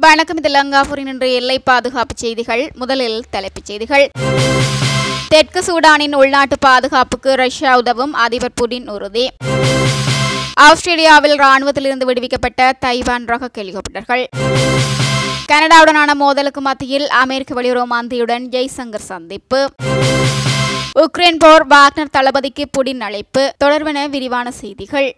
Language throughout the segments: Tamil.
வணக்கம் இது லங்காபூரின் இன்றைய எல்லை பாதுகாப்பு செய்திகள் முதலில் தலைப்புச் செய்திகள் தெற்கு சூடானின் உள்நாட்டு பாதுகாப்புக்கு ரஷ்யா உதவும் அதிபர் புடின் உறுதி ஆஸ்திரேலியாவில் ராணுவத்திலிருந்து விடுவிக்கப்பட்ட தைவான் ரக ஹெலிகாப்டர்கள் கனடாவுடனான மோதலுக்கு மத்தியில் அமெரிக்க வெளியுறவு மந்திரியுடன் ஜெய்சங்கர் சந்திப்பு உக்ரைன் போர் வாக்னர் தளபதிக்கு புடின் அழைப்பு தொடர்பென விரிவான செய்திகள்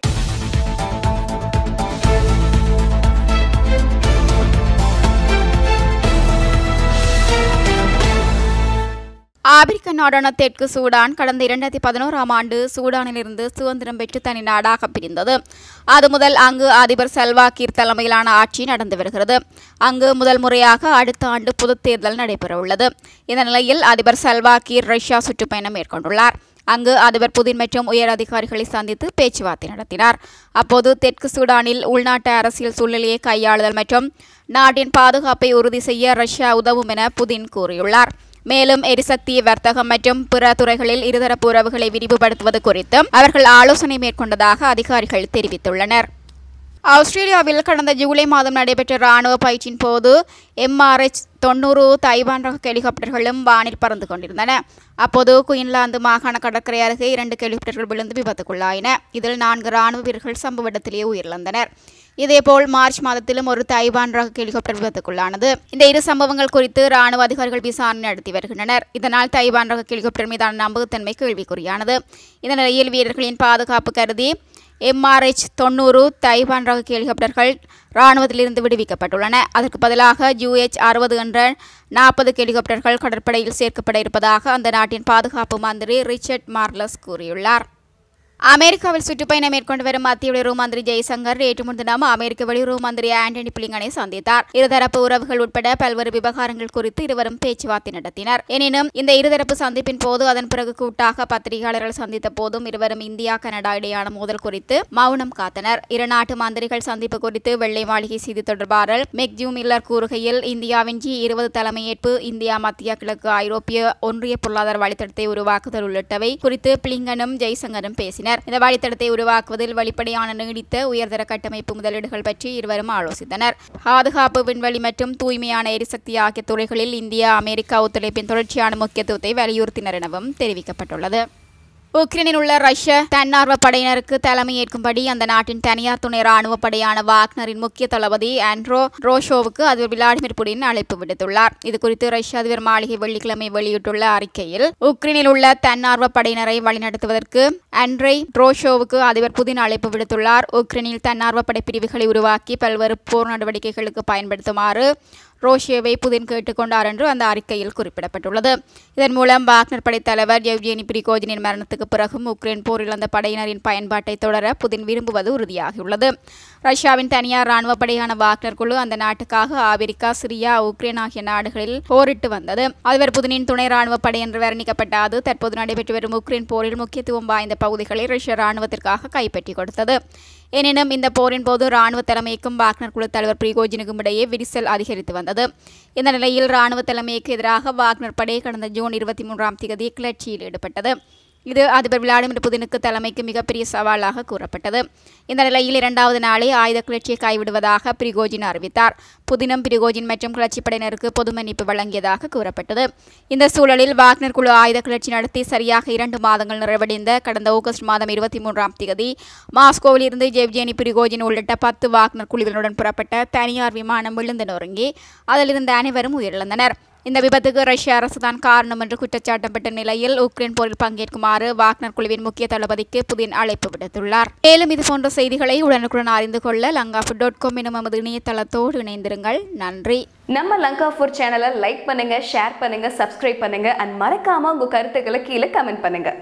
ஆப்பிரிக்க நாடான தெற்கு சூடான் கடந்த இரண்டாயிரத்தி பதினோராம் ஆண்டு சூடானிலிருந்து சுதந்திரம் பெற்று தனி நாடாக பிரிந்தது அது முதல் அங்கு அதிபர் செல்வா கீர் தலைமையிலான ஆட்சி நடந்து வருகிறது அங்கு முதல் முறையாக அடுத்த ஆண்டு பொதுத் தேர்தல் நடைபெறவுள்ளது இந்த நிலையில் அதிபர் செல்வா கீர் ரஷ்யா சுற்றுப்பயணம் மேற்கொண்டுள்ளார் அங்கு அதிபர் புதின் மற்றும் உயர் அதிகாரிகளை சந்தித்து பேச்சுவார்த்தை நடத்தினார் அப்போது தெற்கு சூடானில் உள்நாட்டு அரசியல் சூழ்நிலையை கையாளுதல் மற்றும் நாட்டின் பாதுகாப்பை உறுதி செய்ய ரஷ்யா உதவும் என புதின் கூறியுள்ளார் மேலும் எரிசக்தி வர்த்தகம் மற்றும் பிற துறைகளில் இருதரப்பு உறவுகளை விரிவுபடுத்துவது குறித்தும் அவர்கள் ஆலோசனை மேற்கொண்டதாக அதிகாரிகள் தெரிவித்துள்ளனர் ஆஸ்திரேலியாவில் கடந்த ஜூலை மாதம் நடைபெற்ற ராணுவ பயிற்சியின் போது எம்ஆர்எச் தொண்ணூறு தைவான் ரக ஹெலிகாப்டர்களும் வானில் பறந்து கொண்டிருந்தன அப்போது குயின்லாந்து மாகாண கடற்கரை அருகே இரண்டு ஹெலிகாப்டர்கள் விழுந்து விபத்துக்குள்ளாயின இதில் நான்கு ராணுவ வீரர்கள் சம்பவ இடத்திலேயே உயிரிழந்தனர் இதேபோல் மார்ச் மாதத்திலும் ஒரு தைவான் ரக ஹெலிகாப்டர் விபத்துக்குள்ளானது இந்த இரு சம்பவங்கள் குறித்து ராணுவ அதிகாரிகள் விசாரணை நடத்தி வருகின்றனர் இதனால் தைவான் ரக ஹெலிகாப்டர் மீதான நம்பகத்தன்மை கேள்விக்குறியானது இந்த நிலையில் வீரர்களின் பாதுகாப்பு கருதி எம்ஆர்எச் தொண்ணூறு தைவான் ரக ஹெலிகாப்டர்கள் இராணுவத்திலிருந்து விடுவிக்கப்பட்டுள்ளன அதற்கு பதிலாக யூஎச் அறுபது என்ற நாற்பது ஹெலிகாப்டர்கள் கடற்படையில் சேர்க்கப்பட இருப்பதாக அந்த நாட்டின் பாதுகாப்பு மந்திரி ரிச்சர்ட் மார்லஸ் கூறியுள்ளார் அமெரிக்காவில் சுற்றுப்பயணம் மேற்கொண்டு வரும் மத்திய வெளியுறவு மந்திரி ஜெய்சங்கர் நேற்று முன்தினம் அமெரிக்க வெளியுறவு மந்திரி ஆண்டனி பிளிங்கனை சந்தித்தார் இருதரப்பு உறவுகள் உட்பட பல்வேறு விவகாரங்கள் குறித்து இருவரும் பேச்சுவார்த்தை நடத்தினர் எனினும் இந்த இருதரப்பு சந்திப்பின் போது அதன் பிறகு கூட்டாக பத்திரிகையாளர்கள் சந்தித்த போதும் இருவரும் இந்தியா கனடா இடையான மோதல் குறித்து மௌனம் காத்தனர் இரு நாட்டு மந்திரிகள் சந்திப்பு குறித்து வெள்ளை மாளிகை செய்தி தொடர்பாளர் மெக்ஜூ மில்லர் கூறுகையில் இந்தியாவின் ஜி இருபது தலைமையேற்பு இந்தியா மத்திய கிழக்கு ஐரோப்பிய ஒன்றிய பொருளாதார வழித்தடத்தை உருவாக்குதல் உள்ளிட்டவை குறித்து பிளிங்கனும் ஜெய்சங்கரும் பேசினர் பேசினர் இந்த வழித்தடத்தை உருவாக்குவதில் வெளிப்படையான நீடித்த உயர்தர கட்டமைப்பு முதலீடுகள் பற்றி இருவரும் ஆலோசித்தனர் பாதுகாப்பு விண்வெளி மற்றும் தூய்மையான எரிசக்தி ஆகிய துறைகளில் இந்தியா அமெரிக்கா ஒத்துழைப்பின் தொடர்ச்சியான முக்கியத்துவத்தை வலியுறுத்தினர் எனவும் தெரிவிக்கப்பட்டுள்ளது உக்ரைனில் உள்ள ரஷ்ய தன்னார்வ படையினருக்கு தலைமையேற்கும்படி அந்த நாட்டின் தனியார் துணை ராணுவ படையான வாக்னரின் முக்கிய தளபதி ஆண்ட்ரோ ரோஷோவுக்கு அதிபர் விளாடிமிர் புடின் அழைப்பு விடுத்துள்ளார் இதுகுறித்து ரஷ்ய அதிபர் மாளிகை வெள்ளிக்கிழமை வெளியிட்டுள்ள அறிக்கையில் உக்ரைனில் உள்ள தன்னார்வ படையினரை வழிநடத்துவதற்கு அண்ட்ரை ரோஷோவுக்கு அதிபர் புதின் அழைப்பு விடுத்துள்ளார் உக்ரைனில் தன்னார்வ படை பிரிவுகளை உருவாக்கி பல்வேறு போர் நடவடிக்கைகளுக்கு பயன்படுத்துமாறு ரோஷியோவை புதின் கேட்டுக்கொண்டார் என்று அந்த அறிக்கையில் குறிப்பிடப்பட்டுள்ளது இதன் மூலம் வாக்னர் படைத்தலைவர் எவ்ஜேனி பிரிகோஜினின் மரணத்துக்கு பிறகும் உக்ரைன் போரில் அந்த படையினரின் பயன்பாட்டை தொடர புதின் விரும்புவது உறுதியாகியுள்ளது ரஷ்யாவின் தனியார் ராணுவ படையான வாக்னர் குழு அந்த நாட்டுக்காக ஆப்பிரிக்கா சிரியா உக்ரைன் ஆகிய நாடுகளில் போரிட்டு வந்தது அதிபர் புதினின் துணை ராணுவ படை என்று வர்ணிக்கப்பட்ட அது தற்போது நடைபெற்று வரும் உக்ரைன் போரில் முக்கியத்துவம் வாய்ந்த பகுதிகளை ரஷ்ய ராணுவத்திற்காக கைப்பற்றி கொடுத்தது எனினும் இந்த போரின் போது ராணுவ தலைமைக்கும் வாக்னர் குழு தலைவர் பிரிகோஜினுக்கும் இடையே விரிசல் அதிகரித்து வந்தது இந்த நிலையில் ராணுவ தலைமைக்கு எதிராக வாக்னர் படை கடந்த ஜூன் இருபத்தி மூன்றாம் தேதி கிளர்ச்சியில் ஈடுபட்டது இது அதிபர் விளாடிமிர் புதினுக்கு தலைமைக்கு மிகப்பெரிய சவாலாக கூறப்பட்டது இந்த நிலையில் இரண்டாவது நாளே ஆயுத கிளர்ச்சியை கைவிடுவதாக பிரிகோஜின் அறிவித்தார் புதினம் பிரிகோஜின் மற்றும் கிளர்ச்சி படையினருக்கு பொது மன்னிப்பு வழங்கியதாக கூறப்பட்டது இந்த சூழலில் வாக்னர் குழு ஆயுத கிளர்ச்சி நடத்தி சரியாக இரண்டு மாதங்கள் நிறைவடைந்த கடந்த ஆகஸ்ட் மாதம் இருபத்தி மூன்றாம் தேதி மாஸ்கோவில் இருந்து ஜெவ்ஜேனி பிரிகோஜின் உள்ளிட்ட பத்து வாக்னர் குழுவினருடன் புறப்பட்ட தனியார் விமானம் விழுந்து நொறுங்கி அதில் இருந்த அனைவரும் உயிரிழந்தனர் இந்த விபத்துக்கு ரஷ்ய அரசுதான் காரணம் என்று குற்றச்சாட்டப்பட்ட நிலையில் உக்ரைன் போரில் பங்கேற்குமாறு வாக்னர் குழுவின் முக்கிய தளபதிக்கு புதின் அழைப்பு விடுத்துள்ளார் மேலும் இதுபோன்ற செய்திகளை உடனுக்குடன் அறிந்து கொள்ள லங்காஃபு டாட் காம் எனும் நமது இணையதளத்தோடு இணைந்திருங்கள் நன்றி நம்ம லங்கா ஃபுட் சேனலை லைக் பண்ணுங்க ஷேர் பண்ணுங்க சப்ஸ்கிரைப் பண்ணுங்க அண்ட் மறக்காம உங்க கருத்துக்களை கீழே கமெண்ட் பண்ணுங்க